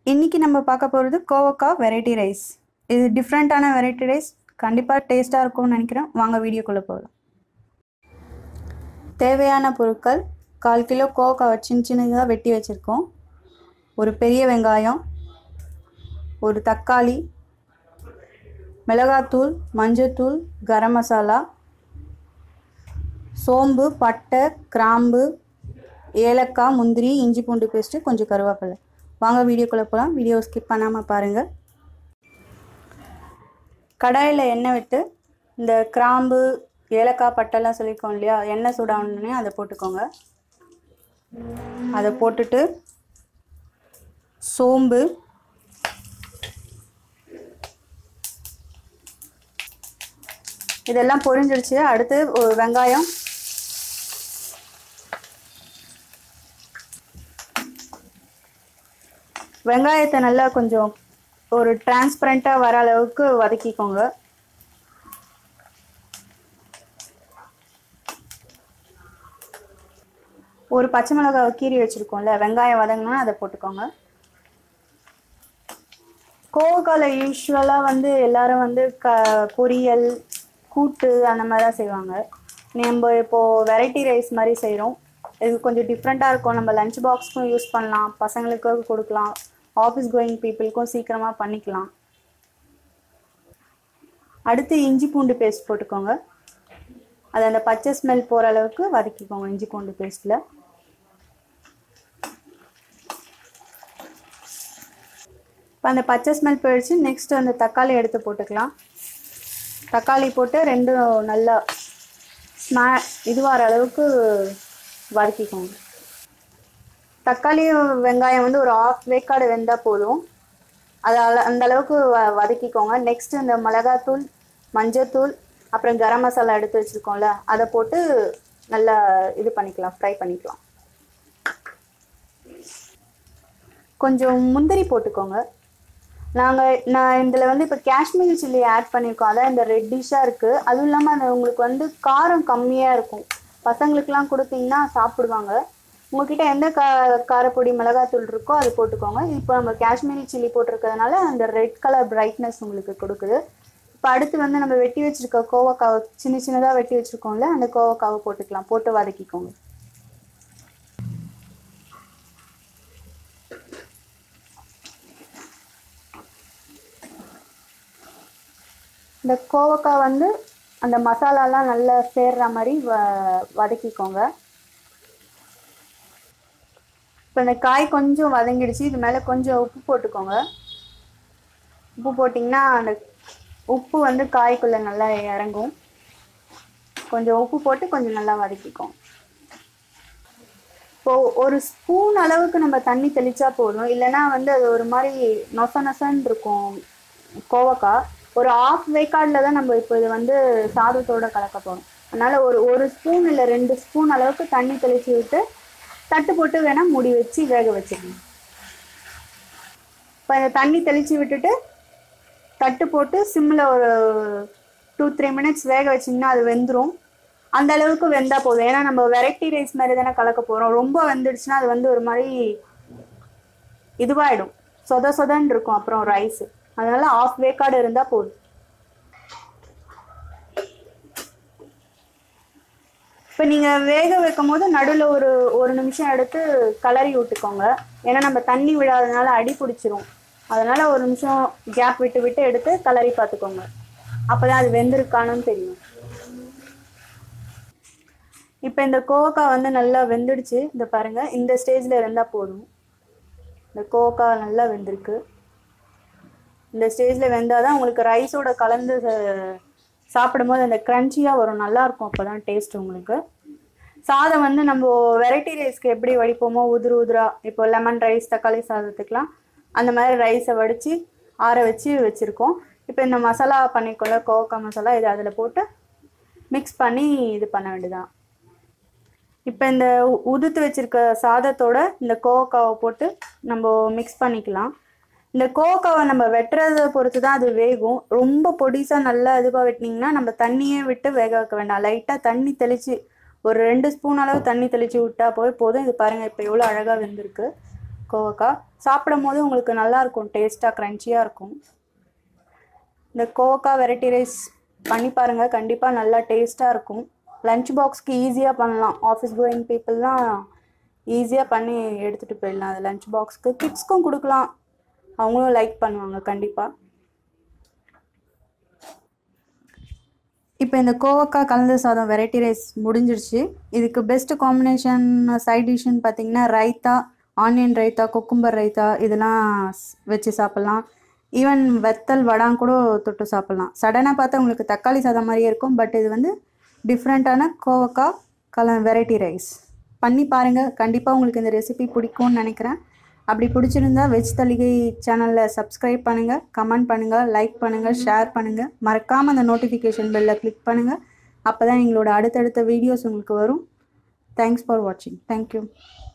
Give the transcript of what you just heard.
இன்றைக்கி நம்ம பார்க்க போகிறது கோவக்காய் வெரைட்டி ரைஸ் இது டிஃப்ரெண்ட்டான வெரைட்டி ரைஸ் கண்டிப்பாக டேஸ்ட்டாக இருக்கும்னு நினைக்கிறேன் வாங்க வீடியோக்குள்ளே போகலாம் தேவையான பொருட்கள் கால் கிலோ கோவக்காவை சின்ன சின்னதாக வெட்டி வச்சுருக்கோம் ஒரு பெரிய வெங்காயம் ஒரு தக்காளி மிளகாத்தூள் மஞ்சத்தூள் கரம் மசாலா சோம்பு பட்டை கிராம்பு ஏலக்காய் முந்திரி இஞ்சி பூண்டு பேஸ்ட்டு கொஞ்சம் கருவேப்பிலை வாங்க வீடியோக்குள்ளே போகலாம் வீடியோ ஸ்கிப் பண்ணாமல் பாருங்கள் கடாயில் எண்ணெய் விட்டு இந்த கிராம்பு ஏலக்காய் பட்டைலாம் சொல்லியிருக்கோம் இல்லையா எண்ணெய் சூடானோடனே அதை போட்டுக்கோங்க அதை போட்டுட்டு சோம்பு இதெல்லாம் பொரிஞ்சிடுச்சு அடுத்து ஒரு வெங்காயம் வெங்காயத்தை நல்லா கொஞ்சம் ஒரு டிரான்ஸ்பரண்ட்டாக வர அளவுக்கு வதக்கிக்கோங்க ஒரு பச்சை மிளகாய் கீறி வச்சுருக்கோம்ல வெங்காயம் வதங்கினா அதை போட்டுக்கோங்க கோவக்காயில் யூஸ்வலாக வந்து எல்லாரும் வந்து க பொரியல் கூட்டு அந்த மாதிரி தான் செய்வாங்க நம்ம இப்போது வெரைட்டி ரைஸ் மாதிரி செய்கிறோம் இது கொஞ்சம் டிஃப்ரெண்ட்டாக இருக்கும் நம்ம லஞ்ச் பாக்ஸ்க்கும் யூஸ் பண்ணலாம் பசங்களுக்கு கொடுக்கலாம் ஆஃபீஸ் கோயிங் பீப்புளுக்கும் சீக்கிரமாக பண்ணிக்கலாம் அடுத்து இஞ்சி பூண்டு பேஸ்ட் போட்டுக்கோங்க அது அந்த பச்சை ஸ்மெல் போகிற அளவுக்கு வதக்கிக்கோங்க இஞ்சி பூண்டு பேஸ்ட்டில் இப்போ அந்த பச்சை ஸ்மெல் போயிடுச்சு நெக்ஸ்ட் அந்த தக்காளி எடுத்து போட்டுக்கலாம் தக்காளி போட்டு ரெண்டும் நல்லா ஸ்மா இதுவாகிற அளவுக்கு வதக்கிக்கோங்க தக்காளியும் வெங்காயம் வந்து ஒரு ஆஃப் வேக்காடு வெந்தால் போதும் அதை அந்த அளவுக்கு வ வதக்கிக்கோங்க நெக்ஸ்ட் இந்த மிளகாத்தூள் மஞ்சத்தூள் அப்புறம் கரம் மசாலா எடுத்து வச்சுருக்கோம்ல அதை போட்டு நல்லா இது பண்ணிக்கலாம் ஃப்ரை பண்ணிக்கலாம் கொஞ்சம் முந்திரி போட்டுக்கோங்க நாங்கள் நான் இதில் வந்து இப்போ காஷ்மீரி சில்லி ஆட் பண்ணியிருக்கோம் அதான் இந்த ரெட்டிஷாக இருக்குது அதுவும் இல்லாமல் அது உங்களுக்கு வந்து காரம் கம்மியாக இருக்கும் பசங்களுக்கெலாம் கொடுத்தீங்கன்னா சாப்பிடுவாங்க உங்ககிட்ட எந்த கா காரப்பொடி மிளகாத்தூள் இருக்கோ அது போட்டுக்கோங்க இப்போ நம்ம காஷ்மீரி சில்லி போட்டிருக்கிறதுனால அந்த ரெட் கலர் பிரைட்னஸ் உங்களுக்கு கொடுக்குது இப்போ அடுத்து வந்து நம்ம வெட்டி வச்சுருக்க கோவக்காவை சின்ன சின்னதாக வெட்டி வச்சுருக்கோம்ல அந்த கோவக்காவை போட்டுக்கலாம் போட்டு வதக்கிக்கோங்க இந்த கோவக்காய் வந்து அந்த மசாலாலாம் நல்லா சேர்ற மாதிரி வ வதக்கிக்கோங்க இப்போ இந்த காய் கொஞ்சம் வதங்கிடுச்சு இது மேலே கொஞ்சம் உப்பு போட்டுக்கோங்க உப்பு போட்டிங்கன்னா அந்த உப்பு வந்து காய்க்குள்ளே நல்லா இறங்கும் கொஞ்சம் உப்பு போட்டு கொஞ்சம் நல்லா வதக்கிக்கோங்க இப்போ ஒரு ஸ்பூன் அளவுக்கு நம்ம தண்ணி தெளிச்சா போதும் இல்லைன்னா வந்து அது ஒரு மாதிரி நொச நொசன்னு இருக்கும் கோவக்காய் ஒரு ஆஃப் வேக்காடில் தான் நம்ம இப்போ இது வந்து சாதத்தோட கலக்க போகிறோம் அதனால் ஒரு ஒரு ஸ்பூன் இல்லை ரெண்டு ஸ்பூன் அளவுக்கு தண்ணி தெளித்து விட்டு தட்டு போட்டு வேணால் மூடி வச்சு வேக வச்சுக்கணும் இப்போ இந்த தண்ணி தெளித்து விட்டுட்டு தட்டு போட்டு சிம்மில் ஒரு டூ த்ரீ மினிட்ஸ் வேக வச்சிங்கன்னா அது வெந்துடும் அந்த அளவுக்கு வெந்தால் போதும் ஏன்னா நம்ம வெரைட்டி ரைஸ் மாதிரி தானே கலக்க போகிறோம் ரொம்ப வெந்துடுச்சுன்னா அது வந்து ஒரு மாதிரி இதுவாகிடும் சொத சொதன்னு இருக்கும் அப்புறம் ரைஸு அதனால ஆஃப் வேக்காடு இருந்தால் போதும் இப்போ நீங்கள் வேக வைக்கும் போது நடுவில் ஒரு ஒரு நிமிஷம் எடுத்து கலரி விட்டுக்கோங்க ஏன்னா நம்ம தண்ணி விடாதனால அடி பிடிச்சிரும் அதனால ஒரு நிமிஷம் கேப் விட்டு விட்டு எடுத்து கலரி பார்த்துக்கோங்க அப்போ தான் அது வெந்திருக்கானுன்னு தெரியும் இப்போ இந்த கோவக்காய் வந்து நல்லா வெந்துடுச்சு இந்த பாருங்கள் இந்த ஸ்டேஜில் இருந்தால் போதும் இந்த கோவக்காய் நல்லா வெந்திருக்கு இந்த ஸ்டேஜில் வெந்தால் தான் உங்களுக்கு ரைஸோட கலந்து சாப்பிடும்போது அந்த க்ரன்ச்சியாக வரும் நல்லாயிருக்கும் அப்போ தான் டேஸ்ட் உங்களுக்கு சாதம் வந்து நம்ம வெரைட்டி ரைஸ்க்கு எப்படி வடிப்போமோ உதிரு உதிரா இப்போ லெமன் ரைஸ் தக்காளி சாதத்துக்கெலாம் அந்த மாதிரி ரைஸை வடித்து ஆற வச்சு வச்சுருக்கோம் இப்போ இந்த மசாலா பண்ணிக்கொள்ள கோவக்காய் மசாலா இது அதில் போட்டு மிக்ஸ் பண்ணி இது பண்ண வேண்டியதான் இப்போ இந்த உதுத்து வச்சுருக்க சாதத்தோட இந்த கோவக்காவை போட்டு நம்ம மிக்ஸ் பண்ணிக்கலாம் இந்த கோவக்காவை நம்ம வெட்டுறதை பொறுத்து தான் அது வேகும் ரொம்ப பொடிசாக நல்லா இதுவாக வெட்டினீங்கன்னா நம்ம தண்ணியே விட்டு வேக வைக்க வேண்டாம் லைட்டாக தண்ணி தெளித்து ஒரு ரெண்டு ஸ்பூன் அளவு தண்ணி தெளித்து விட்டா போய் போதும் இது பாருங்கள் இப்போ எவ்வளோ அழகாக வெந்திருக்கு கோவக்காய் சாப்பிடும் போது உங்களுக்கு நல்லா இருக்கும் டேஸ்ட்டாக க்ரன்ச்சியாக இருக்கும் இந்த கோவக்காய் வெரைட்டி ரைஸ் பண்ணி பாருங்கள் கண்டிப்பாக நல்லா டேஸ்ட்டாக இருக்கும் லஞ்ச் பாக்ஸ்க்கு ஈஸியாக பண்ணலாம் ஆஃபீஸ் கோயிங் பீப்புளெலாம் ஈஸியாக பண்ணி எடுத்துகிட்டு போயிடலாம் அது லஞ்ச் பாக்ஸ்க்கு கிட்ஸ்க்கும் கொடுக்கலாம் அவங்களும் லைக் பண்ணுவாங்க கண்டிப்பாக இப்போ இந்த கோவக்காய் கலந்த சாதம் வெரைட்டி ரைஸ் முடிஞ்சிருச்சு இதுக்கு பெஸ்ட் காம்பினேஷன் சைட் டிஷ்ஷுன்னு பார்த்தீங்கன்னா ரைத்தா ஆனியன் ரைத்தா குக்கும்பர் ரைத்தா இதெல்லாம் ஸ்- வச்சு சாப்பிட்லாம் ஈவன் வெத்தல் வடாங் கூட தொட்டு சாப்பிட்லாம் சடனாக பார்த்தா உங்களுக்கு தக்காளி சாதம் மாதிரியே இருக்கும் பட் இது வந்து டிஃப்ரெண்ட்டான கோவக்காய் கல வெரைட்டி ரைஸ் பண்ணி பாருங்கள் கண்டிப்பாக உங்களுக்கு இந்த ரெசிபி பிடிக்கும்னு நினைக்கிறேன் அப்படி பிடிச்சிருந்தா வெஜ் தளிகை சேனலில் சப்ஸ்கிரைப் பண்ணுங்கள் கமெண்ட் பண்ணுங்கள் லைக் பண்ணுங்கள் ஷேர் பண்ணுங்கள் மறக்காமல் அந்த நோட்டிஃபிகேஷன் பெல்லை கிளிக் பண்ணுங்கள் அப்போ தான் எங்களோட அடுத்தடுத்த வீடியோஸ் உங்களுக்கு வரும் தேங்க்ஸ் ஃபார் வாட்சிங் தேங்க்யூ